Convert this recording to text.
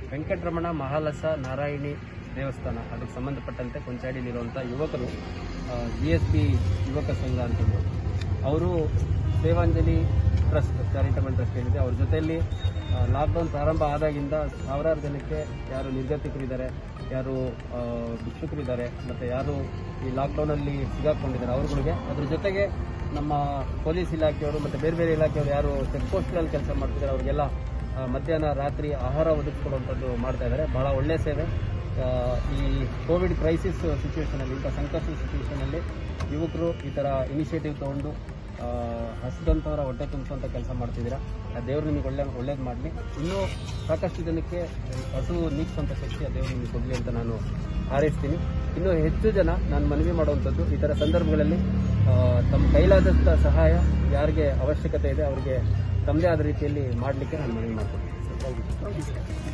ವೆಂಕಟರಮಣ ಮಹಾಲಸ ನಾರಾಯಣಿ ದೇವಸ್ಥಾನ ಅದಕ್ಕೆ ಸಂಬಂಧಪಟ್ಟಂತೆ ಕೊಂಚಾಡಿಲಿರುವಂಥ ಯುವಕರು ಜಿ ಎಸ್ ಪಿ ಯುವಕ ಸಂಘ ಅಂತಂದು ಅವರು ಸೇವಾಂಜಲಿ ಟ್ರಸ್ಟ್ ಚಾರಿಟಬಲ್ ಟ್ರಸ್ಟ್ ಏನಿದೆ ಅವ್ರ ಜೊತೆಯಲ್ಲಿ ಲಾಕ್ಡೌನ್ ಪ್ರಾರಂಭ ಆದಾಗಿಂದ ಸಾವಿರಾರು ಜನಕ್ಕೆ ಯಾರು ನಿರ್ಗತಿಕರಿದ್ದಾರೆ ಯಾರು ಆ, ಭಿಕ್ಷುಕರಿದ್ದಾರೆ ಮತ್ತು ಯಾರು ಈ ಲಾಕ್ಡೌನಲ್ಲಿ ಸಿಗಾಕೊಂಡಿದ್ದಾರೆ ಅವ್ರುಗಳಿಗೆ ಅದ್ರ ಜೊತೆಗೆ ನಮ್ಮ ಪೊಲೀಸ್ ಇಲಾಖೆಯವರು ಮತ್ತು ಬೇರೆ ಬೇರೆ ಇಲಾಖೆಯವರು ಯಾರು ಚೆಕ್ ಪೋಸ್ಟ್ಗಳಲ್ಲಿ ಕೆಲಸ ಮಾಡ್ತಿದ್ದಾರೆ ಅವರಿಗೆಲ್ಲ ಆ, ಮಧ್ಯಾಹ್ನ ರಾತ್ರಿ ಆಹಾರ ಒದಗಿಸ್ಕೊಡುವಂಥದ್ದು ಮಾಡ್ತಾ ಇದ್ದಾರೆ ಬಹಳ ಒಳ್ಳೆಯ ಸೇವೆ ಆ, ಈ ಕೋವಿಡ್ ಕ್ರೈಸಿಸ್ ಸಿಚುವೇಶನಲ್ಲಿ ಇಂಥ ಸಂಕಷ್ಟ ಸಿಚುವೇಶನಲ್ಲಿ ಯುವಕರು ಈ ಥರ ಇನಿಷಿಯೇಟಿವ್ ತೊಗೊಂಡು ಆ, ಹಸಿದಂಥವರ ಹೊಟ್ಟೆ ತುಂಬಿಸುವಂಥ ಕೆಲಸ ಮಾಡ್ತಿದ್ದೀರಾ ಆ ದೇವ್ರು ನಿಮಗೆ ಒಳ್ಳೆ ಒಳ್ಳೇದು ಮಾಡಲಿ ಇನ್ನೂ ಸಾಕಷ್ಟು ಜನಕ್ಕೆ ಹಸು ನೀಗಿಸುವಂಥ ಶಕ್ತಿ ಆ ದೇವ್ರು ನಿಮಗೆ ಕೊಡಲಿ ಅಂತ ನಾನು ಹಾರೈಸ್ತೀನಿ ಇನ್ನೂ ಹೆಚ್ಚು ಜನ ನಾನು ಮನವಿ ಮಾಡುವಂಥದ್ದು ಈ ಥರ ಸಂದರ್ಭಗಳಲ್ಲಿ ಆ, ತಮ್ಮ ಕೈಲಾದಷ್ಟ ಸಹಾಯ ಯಾರಿಗೆ ಅವಶ್ಯಕತೆ ಇದೆ ಅವರಿಗೆ ತಮ್ಮದೇ ಆದ ರೀತಿಯಲ್ಲಿ ಮಾಡಲಿಕ್ಕೆ ನಾನು ಮನವಿ ಮಾಡ್ತೀನಿ